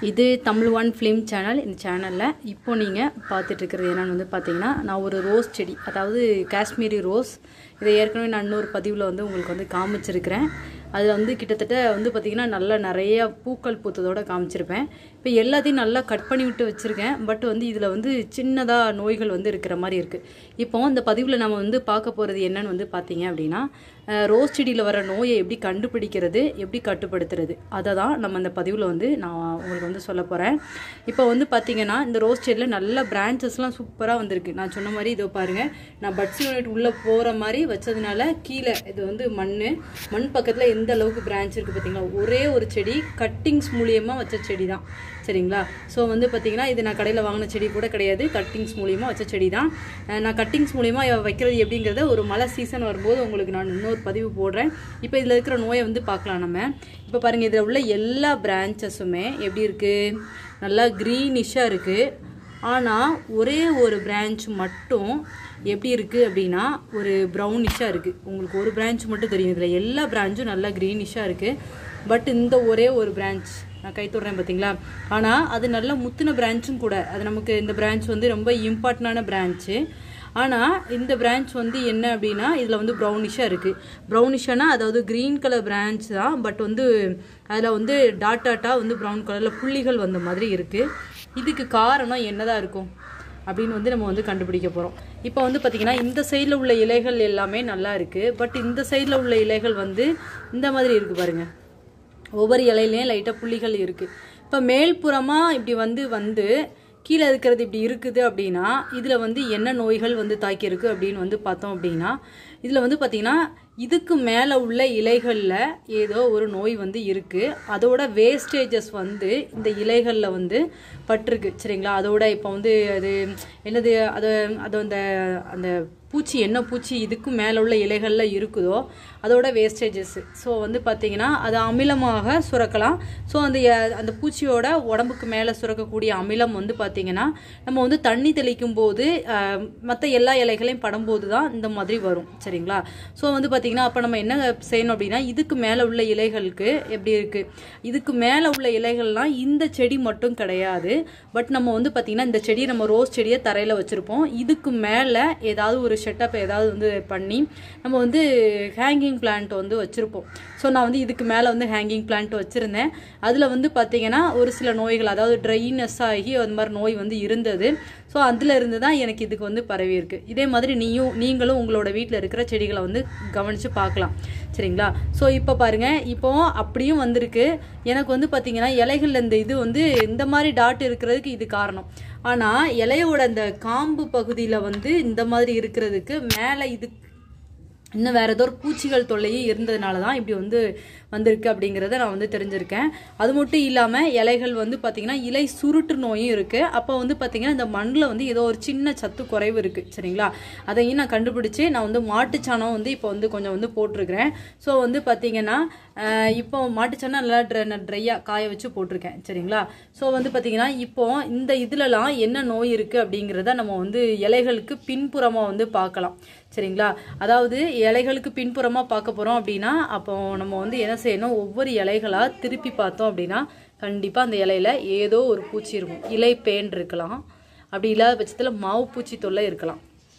இது Tamil one film channel இந்த சேனலில் இப்போ நீங்கள் பார்த்துட்டு இருக்கிறது என்னன்னு வந்து பார்த்தீங்கன்னா நான் ஒரு ரோஸ் செடி அதாவது காஷ்மீரி ரோஸ் இதை ஏற்கனவே நான் இன்னொரு பதிவில் வந்து உங்களுக்கு வந்து காமிச்சிருக்கிறேன் அதில் வந்து கிட்டத்தட்ட வந்து பார்த்திங்கன்னா நல்லா நிறைய பூக்கள் பூத்ததோட காமிச்சிருப்பேன் இப்போ எல்லாத்தையும் நல்லா கட் பண்ணி விட்டு வச்சுருக்கேன் பட் வந்து இதில் வந்து சின்னதாக நோய்கள் வந்து இருக்கிற மாதிரி இருக்குது இப்போ இந்த பதிவில் நம்ம வந்து பார்க்க போகிறது என்னன்னு வந்து பார்த்தீங்க அப்படின்னா அஹ், ரோஸ் செடியில் வர நோயை எப்படி கண்டுபிடிக்கிறது எப்படி கட்டுப்படுத்துறது அதை தான் நம்ம இந்த பதிவில் வந்து நான் உங்களுக்கு வந்து சொல்ல போகிறேன் இப்போ வந்து பார்த்தீங்கன்னா இந்த ரோஸ் செடியில் நல்ல பிரான்ச்சஸ்லாம் சூப்பராக வந்திருக்கு நான் சொன்ன மாதிரி இதோ பாருங்கள் நான் பட்ஸ் யூனிட் உள்ளே போகிற மாதிரி வச்சதுனால கீழே இது வந்து மண் மண் பக்கத்தில் எந்த அளவுக்கு பிரான்ச் இருக்குது பார்த்தீங்களா ஒரே ஒரு செடி கட்டிங்ஸ் மூலியமாக வச்ச செடி தான் சரிங்களா ஸோ வந்து பார்த்தீங்கன்னா இது நான் கடையில் வாங்கின செடி கூட கிடையாது கட்டிங்ஸ் மூலியமாக வச்ச செடி தான் அஹ் நான் கட்டிங்ஸ் மூலியமாக வைக்கிறது எப்படிங்கிறத ஒரு மழை சீசன் வரும்போது உங்களுக்கு நான் இன்னொரு பதிவு போடுறேன் இப்போ இதில் இருக்கிற நோயை வந்து பார்க்கலாம் நம்ம இப்போ பாருங்கள் இதில் உள்ள எல்லா பிரான்ச்சஸுமே எப்படி இருக்குது நல்லா க்ரீனிஷாக இருக்குது ஆனால் ஒரே ஒரு பிரான்ச் மட்டும் எப்படி இருக்குது அப்படின்னா ஒரு ப்ரௌனிஷாக இருக்குது உங்களுக்கு ஒரு பிரான்ச் மட்டும் தெரியும் இதில் எல்லா பிரான்ச்சும் நல்லா க்ரீனிஷாக இருக்குது பட் இந்த ஒரே ஒரு பிரான்ச் நான் கை தொடுறேன் பார்த்தீங்களா ஆனால் அது நல்ல முத்தின பிரான்ச்சும் கூட அது நமக்கு இந்த பிரான்ச் வந்து ரொம்ப இம்பார்ட்டண்டான பிரான்ச்சு ஆனால் இந்த பிரான்ச் வந்து என்ன அப்படின்னா இதில் வந்து ப்ரௌனிஷாக இருக்குது ப்ரௌனிஷானா அதாவது க்ரீன் கலர் பிரான்ச் தான் பட் வந்து அதில் வந்து டாட் டாட்டாக வந்து ப்ரௌன் கலரில் புள்ளிகள் வந்த மாதிரி இருக்குது இதுக்கு காரணம் என்னதான் இருக்கும் அப்படின்னு வந்து நம்ம வந்து கண்டுபிடிக்க போகிறோம் இப்போ வந்து பார்த்திங்கன்னா இந்த சைடில் உள்ள இலைகள் எல்லாமே நல்லா இருக்குது பட் இந்த சைடில் உள்ள இலைகள் வந்து இந்த மாதிரி இருக்குது பாருங்கள் ஒவ்வொரு இலையிலையும் லைட்டாக புள்ளிகள் இருக்குது இப்போ மேல்புறமாக இப்படி வந்து வந்து கீழே இருக்கிறது இப்படி இருக்குது அப்படின்னா இதில் வந்து என்ன நோய்கள் வந்து தாக்கியிருக்கு அப்படின்னு வந்து பார்த்தோம் அப்படின்னா இதில் வந்து பார்த்திங்கன்னா இதுக்கு மேலே உள்ள இலைகளில் ஏதோ ஒரு நோய் வந்து இருக்குது அதோட வேஸ்டேஜஸ் வந்து இந்த இலைகளில் வந்து பட்டிருக்கு சரிங்களா அதோட இப்போ வந்து அது என்னது அது அது அந்த அந்த பூச்சி என்ன பூச்சி இதுக்கு மேலே உள்ள இலைகளில் இருக்குதோ அதோட வேஸ்டேஜஸ் ஸோ வந்து பார்த்தீங்கன்னா அது அமிலமாக சுரக்கலாம் ஸோ அந்த அஹ், அந்த பூச்சியோட உடம்புக்கு மேலே சுரக்கக்கூடிய அமிலம் வந்து பார்த்தீங்கன்னா நம்ம வந்து தண்ணி தெளிக்கும் போது மற்ற எல்லா இலைகளையும் படும்போது தான் இந்த மாதிரி வரும் சரிங்களா ஸோ வந்து பார்த்தீங்கன்னா அப்போ நம்ம என்ன செய்யணும் அப்படின்னா இதுக்கு மேலே உள்ள இலைகளுக்கு எப்படி இருக்குது இதுக்கு மேலே உள்ள இலைகள்லாம் இந்த செடி மட்டும் கிடையாது பட் நம்ம வந்து பார்த்தீங்கன்னா இந்த செடியை நம்ம ரோஸ் செடியை தரையில் வச்சுருப்போம் இதுக்கு மேலே ஏதாவது ஒரு செட்டப் ஏதாவது வந்து பண்ணி நம்ம வந்து ஹேங்கிங் பிளான்ட் வந்து வச்சுருப்போம் ஸோ நான் வந்து இதுக்கு மேலே வந்து ஹேங்கிங் பிளான்ட் வச்சுருந்தேன் அதில் வந்து பார்த்தீங்கன்னா ஒரு சில நோய்கள் அதாவது ட்ரைனஸ் ஆகி அந்த மாதிரி நோய் வந்து இருந்தது ஸோ அதில் இருந்து தான் எனக்கு இதுக்கு வந்து பரவி இருக்கு இதே மாதிரி நீயும் நீங்களும் உங்களோட வீட்டில் இருக்கிற செடிகளை வந்து கவனித்து பார்க்கலாம் சரிங்களா ஸோ இப்போ பாருங்க இப்போ அப்படியும் வந்திருக்கு எனக்கு வந்து பார்த்தீங்கன்னா இலைகள்ல இந்த இது வந்து இந்த மாதிரி டாட் இருக்கிறதுக்கு இது காரணம் ஆனால் இலையோட அந்த காம்பு பகுதியில் வந்து இந்த மாதிரி இருக்கிறதுக்கு மேலே இது இன்னும் வேற ஏதோ ஒரு பூச்சிகள் தொல்லையும் இருந்ததுனால தான் இப்படி வந்து வந்திருக்கு அப்படிங்கிறத நான் வந்து தெரிஞ்சிருக்கேன் அது மட்டும் இல்லாமல் இலைகள் வந்து பார்த்திங்கன்னா இலை சுருட்டு நோயும் இருக்குது அப்போ வந்து பார்த்திங்கன்னா இந்த மண்ணில் வந்து ஏதோ ஒரு சின்ன சத்து குறைவு இருக்குது சரிங்களா அதையும் நான் கண்டுபிடிச்சி நான் வந்து மாட்டுச்சாணம் வந்து இப்போ வந்து கொஞ்சம் வந்து போட்டிருக்கிறேன் ஸோ வந்து பார்த்திங்கன்னா ஆஹ் இப்போ மாட்டுச்சாணம் நல்லா ட்ரை ட்ரையாக காய வச்சு போட்டிருக்கேன் சரிங்களா ஸோ வந்து பார்த்திங்கன்னா இப்போ இந்த இதுலலாம் என்ன நோய் இருக்குது அப்படிங்கிறத நம்ம வந்து இலைகளுக்கு பின்புறமாக வந்து பார்க்கலாம் சரிங்களா அதாவது இலைகளுக்கு பின்புறமாக பார்க்க போகிறோம் அப்படின்னா அப்போ நம்ம வந்து என்ன செய்யணும் ஒவ்வொரு இலைகளாக திருப்பி பார்த்தோம் அப்படின்னா கண்டிப்பாக அந்த இலையில ஏதோ ஒரு பூச்சி இருக்கும் இலை பேன் இருக்கலாம் அப்படி இல்லாத பட்சத்தில் மாவு பூச்சி தொல்லை இருக்கலாம்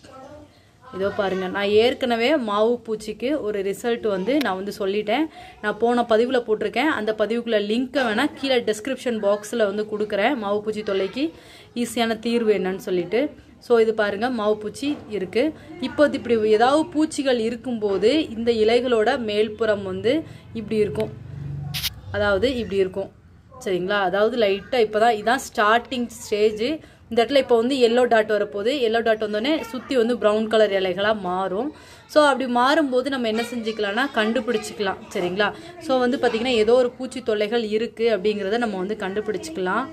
இதோ பாருங்க நான் ஏற்கனவே மாவு பூச்சிக்கு ஒரு ரிசல்ட் வந்து நான் வந்து சொல்லிட்டேன் நான் போன பதிவில் போட்டிருக்கேன் அந்த பதிவுக்குள்ள லிங்க்கை வேணால் கீழே டெஸ்கிரிப்ஷன் பாக்ஸில் வந்து கொடுக்குறேன் மாவு பூச்சி தொல்லைக்கு ஈஸியான தீர்வு என்னன்னு சொல்லிட்டு ஸோ இது பாருங்க மாவு பூச்சி இருக்கு இப்போ இது இப்படி ஏதாவது பூச்சிகள் இருக்கும்போது இந்த இலைகளோட மேல்புறம் வந்து இப்படி இருக்கும் அதாவது இப்படி இருக்கும் சரிங்களா அதாவது லைட்டாக இப்போ தான் இதான் ஸ்டார்டிங் ஸ்டேஜ் இந்த இடத்துல இப்போ வந்து எல்லோ டாட் வரப்போகுது எல்லோ டாட் வந்தோடனே சுற்றி வந்து ப்ரௌன் கலர் இலைகளாக மாறும் ஸோ அப்படி மாறும்போது நம்ம என்ன செஞ்சுக்கலாம்னா கண்டுபிடிச்சிக்கலாம் சரிங்களா ஸோ வந்து பார்த்திங்கன்னா ஏதோ ஒரு பூச்சி தொல்லைகள் இருக்குது அப்படிங்கிறத நம்ம வந்து கண்டுபிடிச்சிக்கலாம்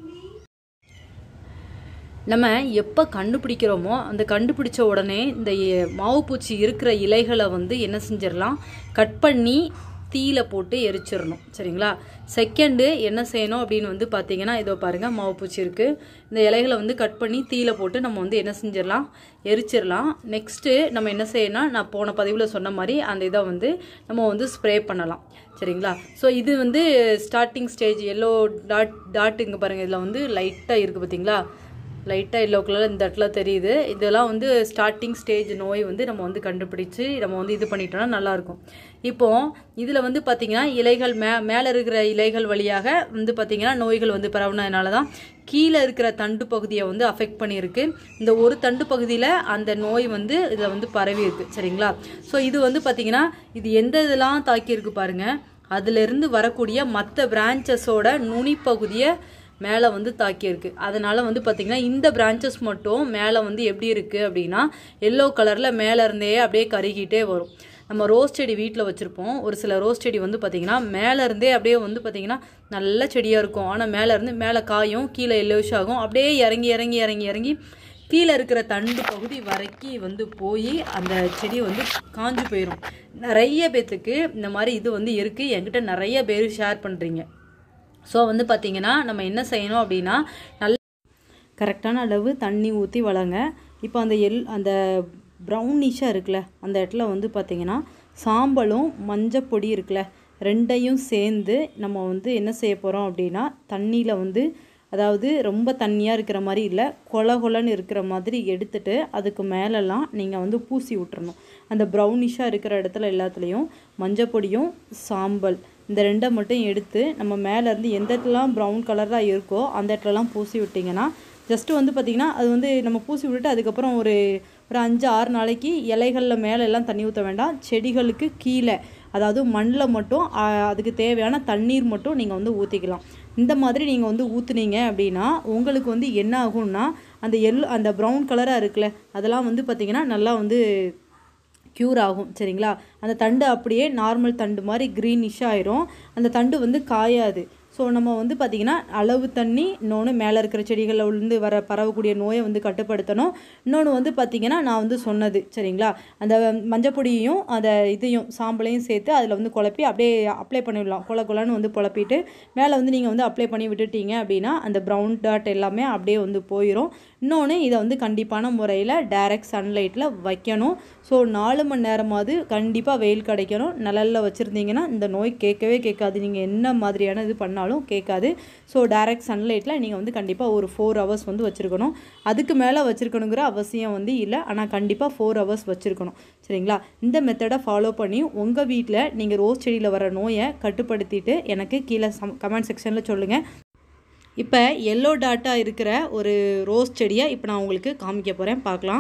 நம்ம எப்போ கண்டுபிடிக்கிறோமோ அந்த கண்டுபிடிச்ச உடனே இந்த எ- மாவு பூச்சி இருக்கிற இலைகளை வந்து என்ன செஞ்சிடலாம் கட் பண்ணி தீயில போட்டு எரிச்சிடணும் சரிங்களா செகண்டு என்ன செய்யணும் அப்படின்னு வந்து பார்த்தீங்கன்னா இதோ பாருங்கள் மாவு பூச்சி இருக்குது இந்த இலைகளை வந்து கட் பண்ணி தீயில போட்டு நம்ம வந்து என்ன செஞ்சிடலாம் எரிச்சிடலாம் நெக்ஸ்ட்டு நம்ம என்ன செய்யணும்னா நான் போன பதிவில் சொன்ன மாதிரி அந்த இதை வந்து நம்ம வந்து ஸ்ப்ரே பண்ணலாம் சரிங்களா ஸோ இது வந்து starting stage yellow dot dot இங்கே பாருங்கள் இதில் வந்து லைட்டாக இருக்குது பார்த்தீங்களா லைட்டாக எல்லோ கலர் இந்த இடத்துல தெரியுது இதெல்லாம் வந்து ஸ்டார்டிங் ஸ்டேஜ் நோய் வந்து நம்ம வந்து கண்டுபிடிச்சு நம்ம வந்து இது பண்ணிட்டோம்னா நல்லாயிருக்கும் இப்போ இதில் வந்து பார்த்திங்கன்னா இலைகள் மே மேலே இருக்கிற இலைகள் வழியாக வந்து பார்த்திங்கன்னா நோய்கள் வந்து பரவுனதுனால தான் கீழே இருக்கிற தண்டு பகுதியை வந்து அஃபெக்ட் பண்ணியிருக்கு இந்த ஒரு தண்டு பகுதியில் அந்த நோய் வந்து இதில் வந்து பரவி இருக்கு சரிங்களா ஸோ இது வந்து பார்த்திங்கன்னா இது எந்த இதெல்லாம் தாக்கியிருக்கு பாருங்கள் அதிலிருந்து வரக்கூடிய மற்ற பிரான்ச்சஸோட நுனி பகுதியை மேலே வந்து தாக்கியிருக்கு அதனால வந்து பார்த்திங்கன்னா இந்த பிரான்ச்சஸ் மட்டும் மேலே வந்து எப்படி இருக்குது அப்படின்னா எல்லோ கலரில் மேலே இருந்தே அப்படியே கருகிட்டே வரும் நம்ம ரோஸ் செடி வீட்டில் வச்சுருப்போம் ஒரு சில ரோஸ் செடி வந்து பார்த்திங்கன்னா மேலே இருந்தே அப்படியே வந்து பார்த்திங்கன்னா நல்ல செடியாக இருக்கும் ஆனால் மேலே இருந்து மேலே காயும் கீழே எல்லோஷ் ஆகும் அப்படியே இறங்கி இறங்கி இறங்கி இறங்கி கீழே இருக்கிற தண்டு பகுதி வரைக்கும் வந்து போய் அந்த செடி வந்து காஞ்சு போயிடும் நிறைய பேர்த்துக்கு இந்த மாதிரி இது வந்து இருக்குது என்கிட்ட நிறைய பேர் ஷேர் பண்ணுறீங்க ஸோ வந்து பார்த்திங்கன்னா நம்ம என்ன செய்யணும் அப்படின்னா நல்ல கரெக்டான அளவு தண்ணி ஊற்றி வளங்க இப்போ அந்த எல் அந்த ப்ரௌனிஷாக இருக்குல்ல அந்த இடத்துல வந்து பார்த்திங்கன்னா சாம்பலும் மஞ்சப்பொடி இருக்குல்ல ரெண்டையும் சேர்ந்து நம்ம வந்து என்ன செய்ய போகிறோம் அப்படின்னா தண்ணியில் வந்து அதாவது ரொம்ப தண்ணியாக இருக்கிற மாதிரி இல்லை கொல கொலன்னு இருக்கிற மாதிரி எடுத்துட்டு அதுக்கு மேலெல்லாம் நீங்கள் வந்து பூசி விட்டுறணும் அந்த ப்ரௌனிஷாக இருக்கிற இடத்துல எல்லாத்துலேயும் மஞ்சப்பொடியும் சாம்பல் இந்த ரெண்டை மட்டும் எடுத்து நம்ம மேலேருந்து எந்த இடத்துலலாம் ப்ரௌன் கலராக இருக்கோ அந்த இடத்துலலாம் பூசி விட்டிங்கன்னா ஜஸ்ட்டு வந்து பார்த்திங்கன்னா அது வந்து நம்ம பூசி விட்டுட்டு அதுக்கப்புறம் ஒரு ஒரு அஞ்சு ஆறு நாளைக்கு இலைகளில் மேலே எல்லாம் தண்ணி ஊற்ற வேண்டாம் செடிகளுக்கு கீழே அதாவது மண்ணில் மட்டும் ஆ, அதுக்கு தேவையான தண்ணீர் மட்டும் நீங்கள் வந்து ஊற்றிக்கலாம் இந்த மாதிரி நீங்கள் வந்து ஊற்றுனீங்க அப்படின்னா உங்களுக்கு வந்து என்ன ஆகும்னா அந்த எல்லோ அந்த ப்ரௌன் கலராக இருக்குல்ல அதெல்லாம் வந்து பார்த்திங்கன்னா நல்லா வந்து க்யூர் ஆகும் சரிங்களா அந்த தண்டு அப்படியே நார்மல் தண்டு மாதிரி க்ரீனிஷ் ஆயிரும் அந்த தண்டு வந்து காயாது ஸோ நம்ம வந்து பார்த்திங்கன்னா அளவு தண்ணி இன்னொன்று மேலே இருக்கிற செடிகளில் இருந்து வர பரவக்கூடிய நோயை வந்து கட்டுப்படுத்தணும் இன்னொன்று வந்து பார்த்திங்கன்னா நான் வந்து சொன்னது சரிங்களா அந்த மஞ்சப்பொடியையும் அந்த இதையும் சாம்பலையும் சேர்த்து அதில் வந்து குழப்பி அப்படியே அப்ளை பண்ணிடலாம் கொல கொலன்னு வந்து குழப்பிட்டு மேலே வந்து நீங்கள் வந்து அப்ளை பண்ணி விட்டுட்டீங்க அப்படின்னா அந்த ப்ரௌன் டாட் எல்லாமே அப்படியே வந்து போயிடும் இன்னொன்று இதை வந்து கண்டிப்பான முறையில் டைரக்ட் சன்லைட்டில் வைக்கணும் ஸோ நாலு மணி நேரமாவது கண்டிப்பாக வெயில் கிடைக்கணும் நிழலில் வச்சுருந்தீங்கன்னா இந்த நோய் கேட்கவே கேட்காது நீங்கள் என்ன மாதிரியான இது பண்ணாலும் கேட்காது ஸோ டைரக்ட் சன்லைட்டில் நீங்கள் வந்து கண்டிப்பாக ஒரு ஃபோர் ஹவர்ஸ் வந்து வச்சுருக்கணும் அதுக்கு மேலே வச்சுருக்கணுங்கிற அவசியம் வந்து இல்லை ஆனால் கண்டிப்பாக ஃபோர் ஹவர்ஸ் வச்சுருக்கணும் சரிங்களா இந்த மெத்தடை ஃபாலோ பண்ணி உங்கள் வீட்டில் நீங்கள் ரோஸ் செடியில் வர நோயை கட்டுப்படுத்திட்டு எனக்கு கீழே சம் கமெண்ட் செக்ஷனில் சொல்லுங்கள் இப்போ எல்லோ டாட்டா இருக்கிற ஒரு ரோஸ் செடியை இப்போ நான் உங்களுக்கு காமிக்க போகிறேன் பார்க்கலாம்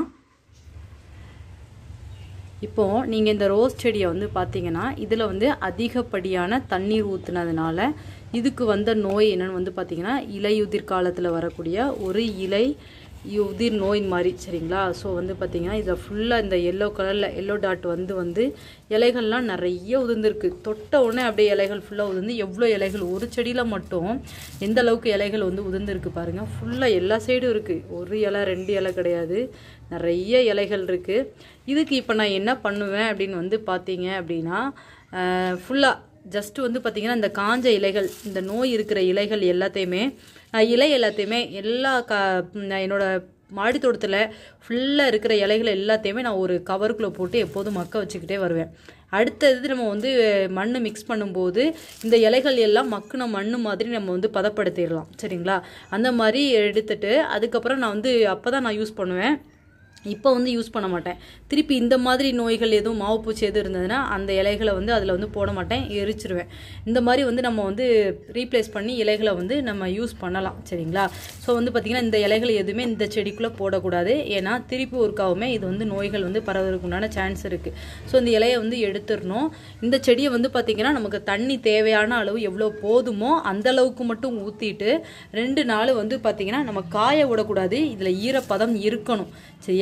இப்போது நீங்கள் இந்த ரோஸ் செடியை வந்து பார்த்தீங்கன்னா இதில் வந்து அதிகப்படியான தண்ணீர் ஊற்றுனதுனால இதுக்கு வந்த நோய் என்னன்னு வந்து பார்த்தீங்கன்னா இலையுதிர் காலத்தில் வரக்கூடிய ஒரு இலை உதிர் நோய் மாதிரி சரிங்களா ஸோ வந்து பார்த்தீங்கன்னா இதில் ஃபுல்லாக இந்த எல்லோ கலரில் எல்லோ டாட் வந்து வந்து இலைகள்லாம் நிறைய உதிர்ந்துருக்கு தொட்ட உடனே அப்படியே இலைகள் ஃபுல்லாக உதிர்ந்து எவ்வளோ இலைகள் ஒரு செடியில் மட்டும் எந்த அளவுக்கு இலைகள் வந்து உதிர்ந்துருக்கு பாருங்கள் ஃபுல்லாக எல்லா சைடும் இருக்குது ஒரு இலை ரெண்டு இலை கிடையாது நிறைய இலைகள் இருக்குது இதுக்கு இப்போ நான் என்ன பண்ணுவேன் அப்படின்னு வந்து பார்த்தீங்க அப்படின்னா ஃபுல்லாக ஜஸ்ட் வந்து பார்த்தீங்கன்னா இந்த காஞ்ச இலைகள் இந்த நோய் இருக்கிற இலைகள் எல்லாத்தையுமே நான் இலை எல்லாத்தையுமே எல்லா க நான் என்னோட மாடி தோட்டத்தில் ஃபுல்லாக இருக்கிற இலைகள் எல்லாத்தையுமே நான் ஒரு கவருக்குள்ளே போட்டு எப்போதும் மக்க வச்சுக்கிட்டே வருவேன் அடுத்தது நம்ம வந்து மண் மிக்ஸ் பண்ணும்போது இந்த இலைகள் எல்லாம் மக்குன மண் மாதிரி நம்ம வந்து பதப்படுத்திடலாம் சரிங்களா அந்த மாதிரி எடுத்துட்டு அதுக்கப்புறம் நான் வந்து அப்போ தான் நான் யூஸ் பண்ணுவேன் இப்போ வந்து யூஸ் பண்ண மாட்டேன் திருப்பி இந்த மாதிரி நோய்கள் எதுவும் மாவு பூச்சி எதுவும் இருந்ததுன்னா அந்த இலைகளை வந்து அதில் வந்து போட மாட்டேன் எரிச்சிருவேன் இந்த மாதிரி வந்து நம்ம வந்து ரீப்ளேஸ் பண்ணி இலைகளை வந்து நம்ம யூஸ் பண்ணலாம் சரிங்களா ஸோ வந்து பார்த்திங்கன்னா இந்த இலைகள் எதுவுமே இந்த செடிக்குள்ளே போடக்கூடாது ஏன்னா திருப்பி ஒருக்காவுமே இது வந்து நோய்கள் வந்து பரவறதுக்கு உண்டான சான்ஸ் இருக்குது ஸோ இந்த இலையை வந்து எடுத்துடணும் இந்த செடியை வந்து பார்த்திங்கன்னா நமக்கு தண்ணி தேவையான அளவு எவ்வளோ போதுமோ அந்த அளவுக்கு மட்டும் ஊற்றிட்டு ரெண்டு நாள் வந்து பார்த்திங்கன்னா நம்ம காய விடக்கூடாது இதில் ஈரப்பதம் இருக்கணும் சரியா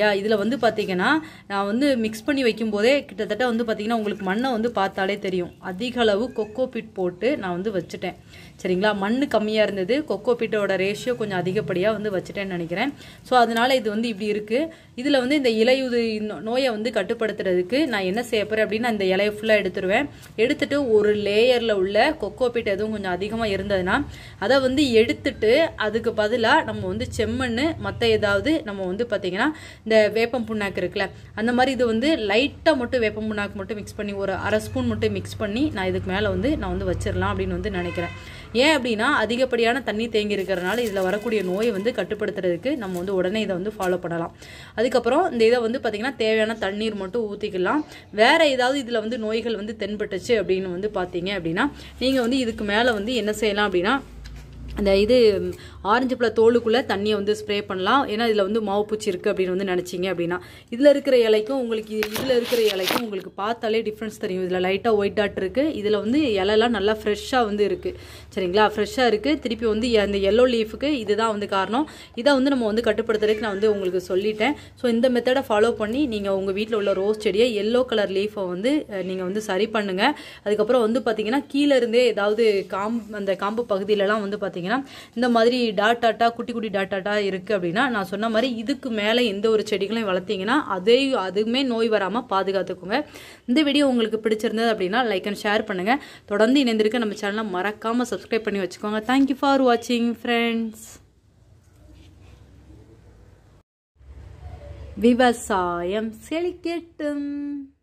சரியா இதில் வந்து பார்த்தீங்கன்னா நான் வந்து மிக்ஸ் பண்ணி வைக்கும்போதே கிட்டத்தட்ட வந்து பார்த்தீங்கன்னா உங்களுக்கு மண்ணை வந்து பார்த்தாலே தெரியும் அதிக அளவு கொக்கோ பிட் போட்டு நான் வந்து வச்சுட்டேன் சரிங்களா மண் கம்மியாக இருந்தது கொக்கோ பிட்டோட ரேஷியோ கொஞ்சம் அதிகப்படியாக வந்து வச்சுட்டேன்னு நினைக்கிறேன் ஸோ அதனால இது வந்து இப்படி இருக்குது இதில் வந்து இந்த இலையுது நோ- நோயை வந்து கட்டுப்படுத்துறதுக்கு நான் என்ன செய்ய போகிறேன் அப்படின்னா இந்த இலையை ஃபுல்லாக எடுத்துருவேன் எடுத்துட்டு ஒரு லேயரில் உள்ள கொக்கோ பிட் எதுவும் கொஞ்சம் அதிகமாக இருந்ததுன்னா அதை வந்து எடுத்துட்டு அதுக்கு பதிலாக நம்ம வந்து செம்மண் மற்ற ஏதாவது நம்ம வந்து பார்த்தீங்கன்னா இந்த வேப்பம் புண்ணாக்கு இருக்குல்ல அந்த மாதிரி இது வந்து லைட்டாக மட்டும் வேப்பம் புண்ணாக்கு மட்டும் மிக்ஸ் பண்ணி ஒரு அரை ஸ்பூன் மட்டும் மிக்ஸ் பண்ணி நான் இதுக்கு மேலே வந்து நான் வந்து வச்சிடலாம் அப்படின்னு வந்து நினைக்கிறேன் ஏன் அப்படின்னா அதிகப்படியான தண்ணி தேங்கி இருக்கிறனால இதில் வரக்கூடிய நோயை வந்து கட்டுப்படுத்துறதுக்கு நம்ம வந்து உடனே இதை வந்து ஃபாலோ பண்ணலாம் அதுக்கப்புறம் இந்த இதை வந்து பார்த்திங்கன்னா தேவையான தண்ணீர் மட்டும் ஊற்றிக்கலாம் வேற ஏதாவது இதில் வந்து நோய்கள் வந்து தென்பட்டுச்சு அப்படின்னு வந்து பார்த்தீங்க அப்படின்னா நீங்கள் வந்து இதுக்கு மேலே வந்து என்ன செய்யலாம் அப்படின்னா அந்த இது ஆரஞ்சு பழ தோலுக்குள்ளே தண்ணியை வந்து ஸ்ப்ரே பண்ணலாம் ஏன்னா இதில் வந்து மாவு பூச்சி இருக்குது அப்படின்னு வந்து நினச்சிங்க அப்படின்னா இதில் இருக்கிற இலைக்கும் உங்களுக்கு இதில் இருக்கிற இலைக்கும் உங்களுக்கு பார்த்தாலே டிஃப்ரென்ஸ் தெரியும் இதில் லைட்டாக ஒயிட் டாட் இருக்குது இதில் வந்து இலைலாம் நல்லா ஃப்ரெஷ்ஷாக வந்து இருக்குது சரிங்களா ஃப்ரெஷ்ஷாக இருக்குது திருப்பி வந்து அந்த எல்லோ லீஃபுக்கு இதுதான் வந்து காரணம் இதை வந்து நம்ம வந்து கட்டுப்படுத்துறதுக்கு நான் வந்து உங்களுக்கு சொல்லிட்டேன் ஸோ இந்த மெத்தடை ஃபாலோ பண்ணி நீங்கள் உங்கள் வீட்டில் உள்ள ரோஸ் செடியை எல்லோ கலர் லீஃபை வந்து நீங்கள் வந்து சரி பண்ணுங்கள் அதுக்கப்புறம் வந்து பார்த்தீங்கன்னா கீழே இருந்தே ஏதாவது காம்பு அந்த காம்பு பகுதியிலலாம் வந்து பார்த்தீங்கன்னா இந்த மாதிரி டாட் டாட்டா குட்டி குட்டி டாட் டாட்டா இருக்குது அப்படின்னா நான் சொன்ன மாதிரி இதுக்கு மேலே எந்த ஒரு செடிகளையும் வளர்த்தீங்கன்னா அதே அதுவுமே நோய் வராமல் பாதுகாத்துக்கோங்க இந்த வீடியோ உங்களுக்கு பிடிச்சிருந்தது அப்படின்னா லைக் அண்ட் ஷேர் பண்ணுங்கள் தொடர்ந்து இணைந்திருக்க நம்ம சேனலை மறக்காமல் சப்ஸ்கிரைப் பண்ணி வச்சுக்கோங்க தேங்க்யூ ஃபார் வாட்சிங் ஃப்ரெண்ட்ஸ் விவசாயம் செழிக்கட்டும்